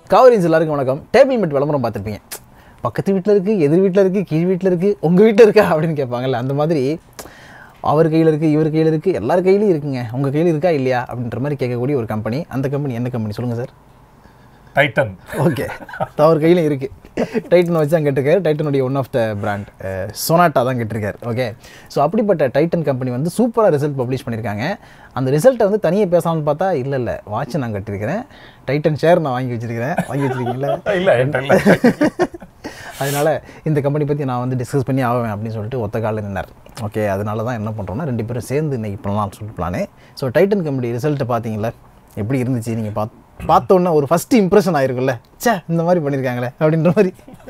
காவரின்ஸ் எல்லாருக்கும் வணக்கம் table mat விளம்பரம் பார்த்துருப்பீங்க பக்கத்து வீட்டில் இருக்குது எதிர் வீட்டில் இருக்குது கீழ் வீட்டில் இருக்குது உங்கள் வீட்டில் இருக்கா அப்படின்னு கேட்பாங்கல்ல அந்த மாதிரி அவர் கையில் இருக்குது இவர் கையில் இருக்குது எல்லார் கையிலையும் இருக்குங்க உங்கள் கையில் இருக்கா இல்லையா அப்படின்ற மாதிரி கேட்கக்கூடிய ஒரு கம்பெனி அந்த கம்பெனி என்ன கம்பெனி சொல்லுங்கள் சார் டைட்டன் ஓகே அவர் கையிலும் இருக்குது டைட்டன் வச்சு தான் கேட்டிருக்காரு டைட்டனுடைய one of the brand Sonata தான் கேட்டிருக்காரு ஓகே ஸோ அப்படிப்பட்ட டைட்டன் கம்பெனி வந்து சூப்பராக ரிசல்ட் பப்ளிஷ் பண்ணியிருக்காங்க அந்த ரிசல்ட்டை வந்து தனியாக பேசாமல் பார்த்தா இல்லை இல்லை வாட்ச் நான் கட்டியிருக்கிறேன் டைட்டன் ஷேர் நான் வாங்கி வச்சிருக்கிறேன் வாங்கி வச்சிருக்கீங்களா இல்ல என்கிட்ட இல்ல அதனால் இந்த கம்பெனி பற்றி நான் வந்து டிஸ்கஸ் பண்ணி ஆவேன் அப்படின்னு சொல்லிட்டு ஒத்த காலில் நின்னார் ஓகே அதனால தான் என்ன பண்ணுறோம்னா ரெண்டு பேரும் சேர்ந்து இன்னைக்கு பண்ணலாம்னு சொல்லிட்டு பிளானு ஸோ டைட்டன் கம்பெனி ரிசல்ட்டை பார்த்தீங்களா எப்படி இருந்துச்சு நீங்கள் பார்த்து பார்த்தோன்னே ஒரு ஃபஸ்ட்டு இம்ப்ரெஷன் ஆயிருக்குல்ல ச்சே இந்த மாதிரி பண்ணியிருக்காங்களே அப்படின்ற மாதிரி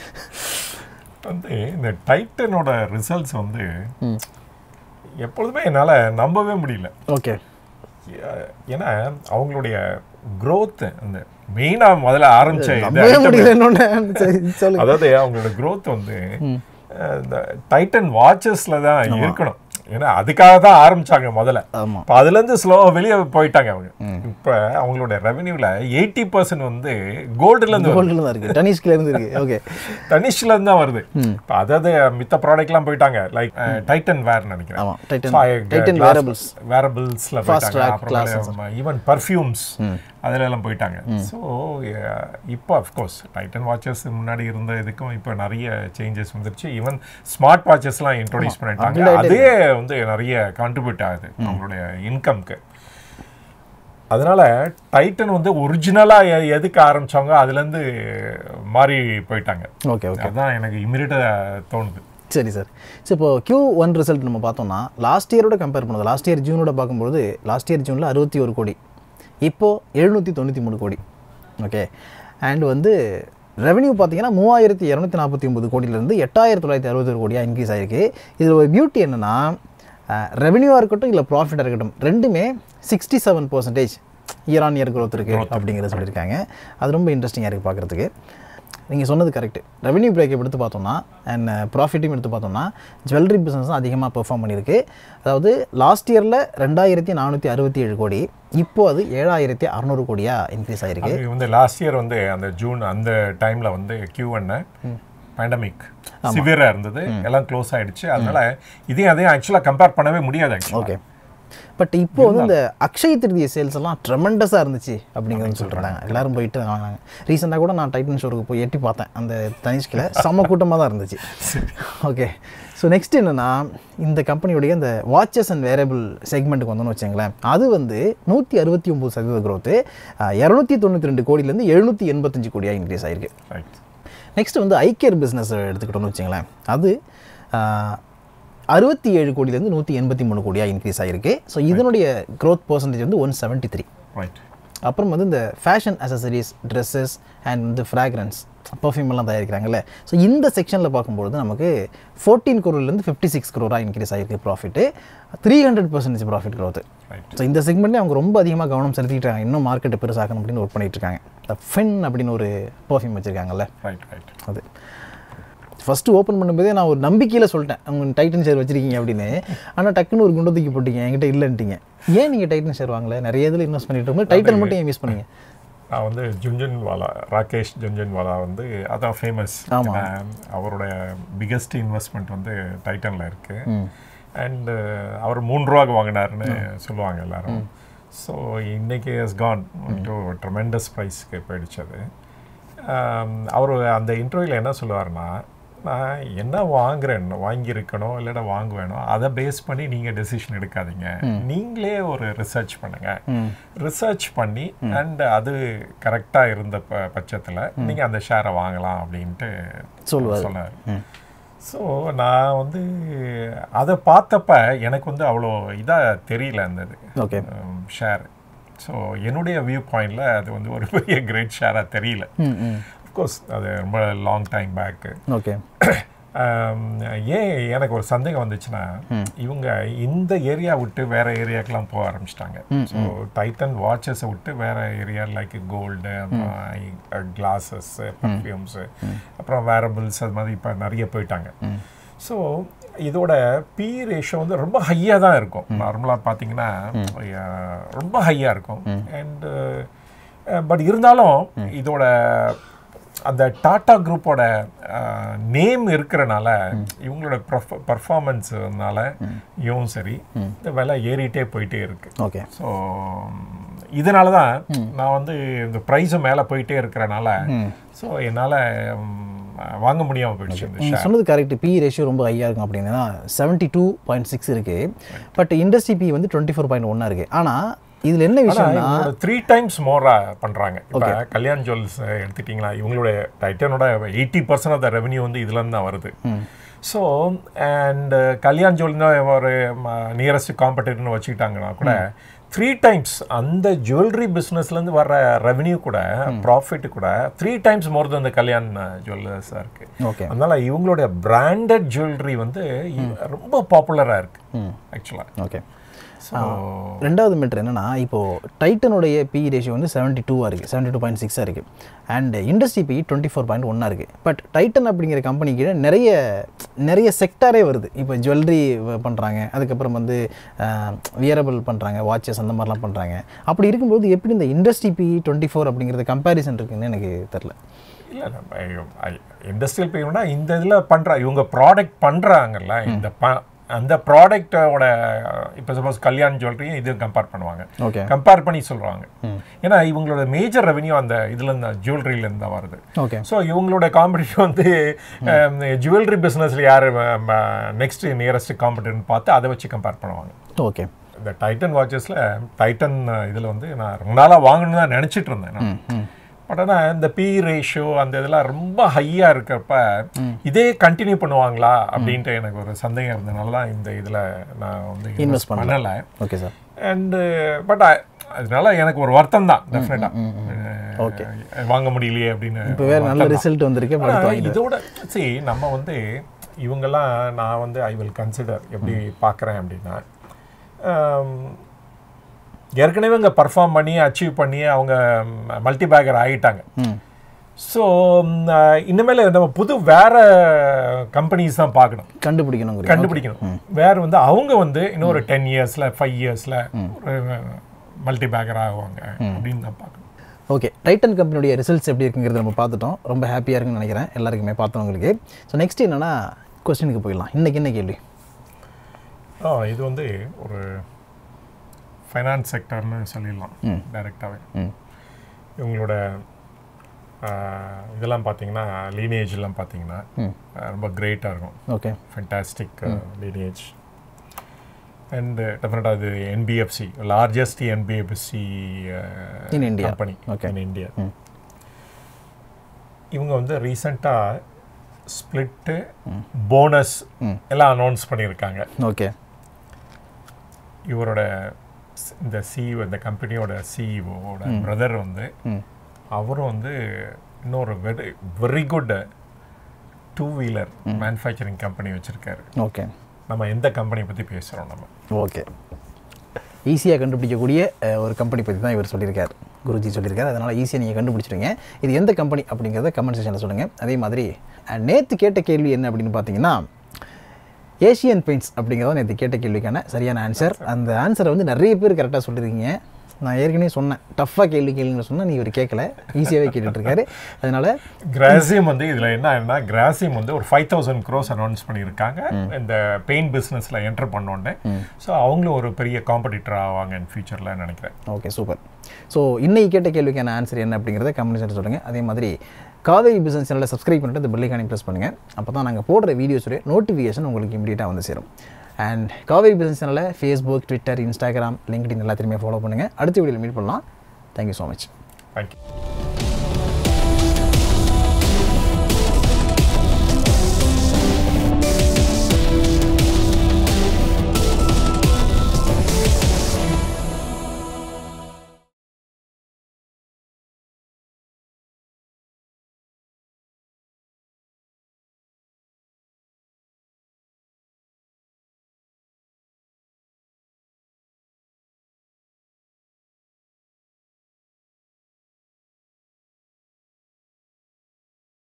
வந்து இந்த டைட்டனோட ரிசல்ட்ஸ் வந்து எப்பொழுதுமே என்னால நம்பவே முடியல ஓகே ஏ- ஏன்னா அவங்களுடைய growth அந்த மெயினா முதல்ல ஆரம்பிச்ச இது நம்பவே item- முடியலன்னு சரி சொல்லுங்க அதாவது அவங்களோட growth வந்து அஹ், இந்த டைட்டன் வாட்சஸ்ல தான் இருக்கணும் ஏன்னா அதுக்காக தான் ஆரம்பிச்சாங்க முதல்ல ஆமாம் இப்போ அதுலேருந்து ஸ்லோவாக வெளியே போயிட்டாங்க அவங்க இப்போ அவங்களோட ரெவென்யூவில் எயிட்டி பர்சன்ட் வந்து கோல்டுலேருந்து வருது கோல்டில் தான் இருக்குது டனிஷ்கில் இருந்து இருக்குது ஓகே தனிஷ்ல இருந்து தான் வருது இப்போ அதாவது மித்த ப்ராடக்ட்லாம் போயிட்டாங்க லைக் டைட்டன் வேர் நினைக்கிறேன் ஆமாம் டைட்டன் டைட்டன் வேரபிள்ஸ் வேரபிள்ஸ்ல Fast track போயிட்டாங்க ஈவன் பர்ஃப்யூம்ஸ் அதுல எல்லாம் போயிட்டாங்க ஸோ இப்போ அஃப்கோர்ஸ் டைட்டன் வாட்சஸ் முன்னாடி இருந்த இதுக்கும் இப்போ நிறைய சேஞ்சஸ் வந்துருச்சு ஈவன் ஸ்மார்ட் வாட்சஸ்லாம் இன்ட்ரோடியூஸ் பண்ணிட்டாங்க upgrade அதே வந்து நிறைய கான்ட்ரிபியூட் ஆகுது அவங்களுடைய இன்கம்க்கு அதனால டைட்டன் வந்து ஒரிஜினலாக எதுக்கு ஆரம்பிச்சாங்க அதுலேருந்து மாறி போயிட்டாங்க ஓகே ஓகே அதுதான் எனக்கு இமிடியட்டாக தோணுது சரி சார் ஸோ இப்போ Q ஒன் ரிசல்ட் நம்ம பார்த்தோம்னா லாஸ்ட் இயரோட கம்பேர் பண்ணுறது லாஸ்ட் இயர் ஜூனோட பார்க்கும்போது லாஸ்ட் இயர் ஜூனில் அறுபத்தி ஒரு கோடி இப்போது எழுநூற்றி தொண்ணூற்றி மூணு கோடி ஓகே அண்ட் வந்து ரெவென்யூ பார்த்தீங்கன்னா மூவாயிரத்தி இரநூத்தி நாற்பத்தி ஒம்பது கோடியிலேருந்து எட்டாயிரத்தி தொள்ளாயிரத்தி அறுபத்தொரு கோடியாக இன்க்ரீஸ் ஆகிருக்கு இதில் ஒரு பியூட்டி என்னென்னா ரெவென்யூவாக இருக்கட்டும் இல்லை ப்ராஃபிட்டாக இருக்கட்டும் ரெண்டுமே sixty seven percentage year on year growth இருக்குது அப்படிங்கிறத சொல்லியிருக்காங்க அது ரொம்ப இன்ட்ரெஸ்டிங்காக இருக்குது பார்க்குறதுக்கு நீங்கள் சொன்னது கரெக்ட் ரெவென்யூ பிரேக்கப் எடுத்து பார்த்தோம்னா அண்ட் ப்ராஃபிட்டையும் எடுத்து பார்த்தோம்னா ஜுவல்லரி பிஸ்னஸ் தான் அதிகமாக பெர்ஃபார்ம் பண்ணியிருக்கு அதாவது லாஸ்ட் இயரில் ரெண்டாயிரத்தி நானூற்றி அறுபத்தி ஏழு கோடி இப்போ அது ஏழாயிரத்தி அறநூறு கோடியாக இன்க்ரீஸ் ஆகிருக்கு அது வந்து லாஸ்ட் இயர் வந்து அந்த ஜூன் அந்த டைம்ல வந்து கியூ ஒன்னு பேண்டமிக் சிவியரா இருந்தது எல்லாம் க்ளோஸ் ஆயிடுச்சு அதனால இதையும் அதையும் ஆக்சுவலாக கம்பேர் பண்ணவே முடியாது ஆக்சுவலாக ஓகே பட் இப்போ வந்து இந்த அக்ஷய திருதிய சேல்ஸ் எல்லாம் ட்ரெமெண்டஸாக இருந்துச்சு அப்படிங்கிறது சொல்கிறாங்க எல்லாரும் போயிட்டு வாங்கினாங்க ரீசெண்டாக கூட நான் டைட்டன் ஷோருக்கு போய் எட்டி பார்த்தேன் அந்த தனிஷ்கில் செம்ம கூட்டமாக தான் இருந்துச்சு ஓகே ஸோ நெக்ஸ்ட் என்னென்னா இந்த கம்பெனியுடைய இந்த வாட்சஸ் அண்ட் வேரபிள் செக்மெண்ட்டுக்கு வந்தோம்னு வச்சுங்களேன் அது வந்து நூற்றி அறுபத்தி ஒம்பது சதவீத க்ரோத்து இரநூத்தி தொண்ணூற்றி ரெண்டு கோடியிலேருந்து எழுநூற்றி எண்பத்தஞ்சு கோடியாக இன்க்ரீஸ் ஆயிருக்கு ரைட் நெக்ஸ்ட் வந்து ஐகேர் பிஸ்னஸ் எடுத்துக்கிட்டோம்னு வச்சுங்களேன் அது அறுபத்தி ஏழு கோடியிலேருந்து நூற்றி எண்பத்தி மூணு கோடியாக இன்க்ரீஸ் ஆகிருக்கு ஸோ இதனுடைய க்ரோத் பர்சன்டேஜ் வந்து ஒன் செவன்ட்டி த்ரீ ரைட் அப்புறம் வந்து இந்த ஃபேஷன் அசசரிஸ் ட்ரெஸ்ஸஸ் அண்ட் வந்து ஃப்ராக்ரன்ஸ் பர்ஃப்யூம் எல்லாம் தயாரிக்கிறாங்கல்ல ஸோ இந்த செக்ஷனில் பார்க்கும்பொழுது நமக்கு ஃபோர்டீன் குரோர்லேருந்து ஃபிஃப்டி சிக்ஸ் குரோராக இன்க்ரீஸ் ஆகிருக்கு profit three hundred percentage profit growth right so இந்த செக்மெண்ட்லேயே அவங்க ரொம்ப அதிகமாக கவனம் செலுத்திட்டாங்க இன்னும் மார்க்கெட்டை பெருசாக்கணும் அப்படின்னு ஒர்க் பண்ணிட்டு இருக்காங்க இந்த ஃபென் அப்படின்னு ஒரு பர்ஃப்யூம் வச்சுருக்காங்கல்ல ரைட் ரைட் அது ஃபஸ்ட்டு ஓப்பன் பண்ணும்போதே நான் ஒரு நம்பிக்கையில் சொல்லிட்டேன் அவங்க டைட்டன் ஷேர் வச்சிருக்கீங்க அப்படின்னு ஆனால் டக்குன்னு ஒரு குண்டை தூக்கி போட்டீங்க என்கிட்ட இல்லைன்ட்டீங்க ஏன் நீங்கள் டைட்டன் ஷேர் வாங்கல நிறைய இதில் இன்வெஸ்ட் பண்ணிட்டு இருக்கும்போது டைட்டன் மட்டும் ஏன் யூஸ் பண்ணீங்க நான் வந்து ஜுன்ஜன்வாலா ராகேஷ் ஜுன்ஜன்வாலா வந்து அதான் ஃபேமஸ் ஆமா. அவருடைய பிக்கஸ்ட் இன்வெஸ்ட்மெண்ட் வந்து டைட்டனில் இருக்கு அண்ட் அவர் மூணு ரூபாக்கு வாங்கினாருன்னு சொல்லுவாங்க எல்லாரும் ஸோ இன்னைக்கு ஹஸ் கான் டு ட்ரமெண்டஸ் ப்ரைஸ்க்கு போயிடுச்சு அது அவர் அந்த இன்டர்வியூவில் என்ன சொல்லுவார்னா நான் என்ன வாங்குறேன் வாங்கியிருக்கணும் இல்லைன்னா வாங்குவேனோ அதை பேஸ் பண்ணி நீங்கள் டெசிஷன் எடுக்காதீங்க நீங்களே ஒரு ரிசர்ச் பண்ணுங்க ரிசர்ச் பண்ணி அண்ட் அது கரெக்டாக இருந்த ப பட்சத்தில் நீங்கள் அந்த ஷேரை வாங்கலாம் அப்படின்ட்டு சொல்லுவாரு. சொன்னார் ஸோ நான் வந்து அதை பார்த்தப்ப எனக்கு வந்து அவ்வளோ இதாக தெரியல அந்த இது ஓகே ஷேர் ஸோ என்னுடைய வியூ பாயிண்டில் அது வந்து ஒரு பெரிய கிரேட் ஷேராக தெரியல ம் ம் அஃப்கோர்ஸ் அது ரொம்ப லாங் டைம் பேக்கு ஓகே ஏன் எனக்கு ஒரு சந்தேகம் வந்துச்சுன்னா இவங்க இந்த ஏரியா விட்டு வேற ஏரியாக்கெல்லாம் போக ஆரம்பிச்சிட்டாங்க ஸோ டைட்டன் வாட்சஸை விட்டு வேற ஏரியா லைக் கோல்டு அப்புறம் கிளாஸஸ் பர்ஃப்யூம்ஸு அப்புறம் வேரபிள்ஸ் அது மாதிரி இப்போ நிறைய போயிட்டாங்க ஸோ இதோட பி ரேஷியோ வந்து ரொம்ப ஹையாக தான் இருக்கும் நார்மலாக பார்த்தீங்கன்னா அஹ், ரொம்ப ஹையாக இருக்கும் அண்டு பட் இருந்தாலும் இதோட அந்த டாடா குரூப்போட நேம் இருக்கிறனால இவங்களோட பர்ஃபார்மன்ஸ்னால இவவும் சரி இந்த விலை ஏறிட்டே போயிட்டே இருக்கு ஓகே ஸோ இதனால தான் நான் வந்து இந்த ப்ரைஸும் மேலே போயிட்டே இருக்கிறனால ஸோ என்னால் வாங்க முடியாமல் போயிடுச்சு இந்த நீங்கள் சொன்னது கரெக்ட் பி ரேஷியோ ரொம்ப ஹையாக இருக்கும் அப்படின்னா செவன்ட்டி டூ பாயிண்ட் சிக்ஸ் இருக்குது பட் இண்டஸ்ட்ரி பி வந்து டுவெண்ட்டி ஃபோர் பாயிண்ட் ஒன்னாக இருக்குது ஆனால் இதில் என்ன விஷயம்னா த்ரீ டைம்ஸ் மோரா பண்றாங்க இப்போ கல்யாண் ஜுவல்ஸ் எடுத்துட்டிங்களா இவங்களோட டைட்டனோட eighty percent of the revenue வந்து இதுலேருந்து தான் வருது ஸோ அண்ட் கல்யாண் ஜுவல் ஒரு நியரஸ்ட் காம்படிட்டர்னு வச்சுக்கிட்டாங்கன்னா கூட த்ரீ டைம்ஸ் அந்த ஜுவல்லரி பிஸ்னஸ்லேருந்து வர்ற ரெவன்யூ கூட ப்ராஃபிட் கூட த்ரீ டைம்ஸ் மோர் தன் இந்த கல்யாண் ஜுவல்லர்ஸாக இருக்கு ஓகே அதனால இவங்களுடைய பிராண்டட் ஜுவல்லரி வந்து ரொம்ப பாப்புலராக இருக்கு ஆக்சுவலாக ஓகே ஸோ ரெண்டாவது மீட்டர் என்னன்னா இப்போ டைட்டனுடைய பி ரேஷியோ வந்து செவன்ட்டி டூவாக இருக்குது செவன்ட்டி டூ பாயிண்ட் சிக்ஸாக இருக்குது and industry P twenty four point ஒன்னாக இருக்குது பட் டைட்டன் அப்படிங்கிற கம்பெனிக்கு நிறைய நிறைய செக்டாரே வருது இப்போ ஜுவல்லரி பண்ணுறாங்க அதுக்கப்புறம் வந்து வியரபிள் பண்ணுறாங்க வாட்சஸ் அந்த மாதிரிலாம் பண்ணுறாங்க அப்படி இருக்கும்போது எப்படி இந்த இண்டஸ்ட்ரி பி டுவெண்ட்டி ஃபோர் அப்படிங்கிறது கம்பேரிசன் இருக்குன்னு எனக்கு தெரில இல்லை நம்ம இண்டஸ்ட்ரியல் பேமெண்ட்னா இந்த இதில் பண்ணுற இவங்க ப்ராடக்ட் பண்ணுறாங்கல்ல இந்த ப அந்த ப்ராடக்டோட இப்போ சப்போஸ் கல்யாண் ஜுவல்லரியும் இதையும் கம்பேர் பண்ணுவாங்க ஓகே கம்பேர் பண்ணி சொல்கிறாங்க ஏன்னா இவங்களோட மேஜர் ரெவன்யூ அந்த இதுல இருந்து ஜுவல்லரியிலேருந்து தான் வருது ஓகே ஸோ இவங்களோட காம்படிஷன் வந்து ஜுவல்லரி பிஸ்னஸில் யார் நெக்ஸ்ட் நியரஸ்ட் காம்படிட்டர்னு பார்த்து அதை வச்சு கம்பேர் பண்ணுவாங்க ஓகே இந்த டைட்டன் வாட்சஸில் டைட்டன் இதில் வந்து நான் ரொம்ப நாளாக வாங்கணும்னு தான் நினச்சிட்டு இருந்தேன் நான் பட் ஆனால் இந்த பி ரேஷியோ அந்த இதெல்லாம் ரொம்ப ஹையாக இருக்கிறப்ப இதே கண்டினியூ பண்ணுவாங்களா அப்படின்ட்டு எனக்கு ஒரு சந்தேகம் இருந்ததுனால தான் இந்த இதில் நான் வந்து இன்வெஸ்ட் பண்ணலை ஓகே சார் அண்டு பட் அதனால எனக்கு ஒரு வருத்தம் தான் Okay. டெஃபினட்டாக வாங்க முடியலையே அப்படின்னு இப்போ வேறு நல்ல ரிசல்ட் வந்திருக்கு ஆனா, படுத்து வாங்கி இதோட சரி நம்ம வந்து இவங்கெல்லாம் நான் வந்து ஐ வில் கன்சிடர் எப்படி பார்க்குறேன் அப்படின்னா ஆம், ஏற்கனவே இங்கே பர்ஃபார்ம் பண்ணி அச்சீவ் பண்ணி அவங்க மல்டி பேக்கர் ஆகிட்டாங்க ம் ஸோ இனிமேல் நம்ம புது வேற கம்பெனிஸ் தான் பார்க்கணும் கண்டுபிடிக்கணும் கண்டுபிடிக்கணும் வேற வந்து அவங்க வந்து இன்னொரு டென் இயர்ஸில் ஃபைவ் இயர்ஸில் மல்டி பேக்கர் ஆகுவாங்க அப்படின்னு தான் பார்க்கணும் ஓகே டைட்டன் கம்பெனியுடைய ரிசல்ட்ஸ் எப்படி இருக்குங்கிறத நம்ம பார்த்துட்டோம் ரொம்ப ஹாப்பியாக இருக்குன்னு நினைக்கிறேன் எல்லாருக்குமே பார்த்தவங்களுக்கு ஸோ நெக்ஸ்ட் என்னன்னா கொஸ்டினுக்கு போயிடலாம் இன்னைக்கு என்ன கேள்வி ஆ இது வந்து ஒரு ஃபைனான்ஸ் செக்டர்னு சொல்லிடலாம் டைரெக்டாகவே ம் இவங்களோட ஆ, இதெல்லாம் பார்த்தீங்கன்னா லீனேஜ்லாம் பார்த்தீங்கன்னா ம் ஆ, ரொம்ப கிரேட்டாக இருக்கும் ஓகே ஃபென்டாஸ்டிக் லீனேஜ் அண்ட் டெஃபினட்டாக அது NBFC largest NBFC In India. Company Okay. In India ம். இவங்க வந்து ரீசெண்டாக ஸ்பிளிட்டு போனஸ் ம். எல்லாம் அனௌன்ஸ் பண்ணியிருக்காங்க ஓகே இவரோட ஸ்- இந்த சிஇஓ இந்த கம்பெனியோட சிஇஓவோட பிரதர் வந்து ம் அவரும் வந்து இன்னொரு very very good two wheeler manufacturing company வச்சுருக்காரு ஓகே நம்ம எந்த கம்பெனி பற்றி பேசுகிறோம் நம்ம ஓகே ஈஸியாக கண்டுபிடிக்கக்கூடிய அஹ், ஒரு கம்பெனி பற்றி தான் இவர் சொல்லியிருக்கார் குருஜி சொல்லியிருக்காரு அதனால் ஈஸியாக நீங்கள் கண்டுபிடிச்சிடுங்க இது எந்த கம்பெனி அப்படிங்கிறத கமெண்ட் செக்ஷனில் சொல்லுங்கள் அதே மாதிரி நேற்று கேட்ட கேள்வி என்ன அப்படின்னு பார்த்தீங்கன்னா ஏஷியன் பெயிண்ட்ஸ் அப்படிங்கிறத நேற்று கேட்ட கேள்விக்கான சரியான ஆன்சர் அந்த ஆன்சரை வந்து நிறைய பேர் கரெக்டாக சொல்லியிருக்கீங்க நான் ஏற்கனவே சொன்னேன் டஃப்பாக கேள்வி கேளுங்க சொன்னால் நீ இவர் கேட்கல ஈஸியாகவே கேட்டுட்ருக்காரு அதனால் கிராசியம் வந்து இதில் என்ன ஆயிருந்தா கிராசியம் வந்து ஒரு ஃபைவ் தௌசண்ட் க்ரோஸ் அனௌன்ஸ் பண்ணியிருக்காங்க இந்த பெயிண்ட் பிஸ்னஸில் என்டர் பண்ணோன்னே ஸோ அவங்களும் ஒரு பெரிய காம்படிட்டர் ஆவாங்க இன் ஃபியூச்சரில் நினைக்கிறேன் ஓகே சூப்பர் ஸோ இன்னைக்கு கேட்ட கேள்விக்கான ஆன்சர் என்ன அப்படிங்கிறத கமெண்ட் செக்ஷனில் சொல்லுங்கள் அதே மாதிரி காவேரி பிஸ்னஸ் சேனலை சப்ஸ்கிரைப் பண்ணிட்டு இந்த பெல்லைக்கானி ப்ரெஸ் பண்ணுங்கள் அப்போ தான் நாங்கள் போடுற வீடியோஸுடைய நோட்டிஃபிகேஷன் உங்களுக்கு இமீடியட்டாக வந்து சேரும் அண்ட் காவேரி பிஸ்னஸ் சேனலை ஃபேஸ்புக் ட்விட்டர் இன்ஸ்டாகிராம் லிங்க்டின் எல்லாத்தையுமே ஃபாலோ பண்ணுங்கள் அடுத்த வீடியோவில் மீட் பண்ணலாம் தேங்க்யூ ஸோ மச் தேங்க்யூ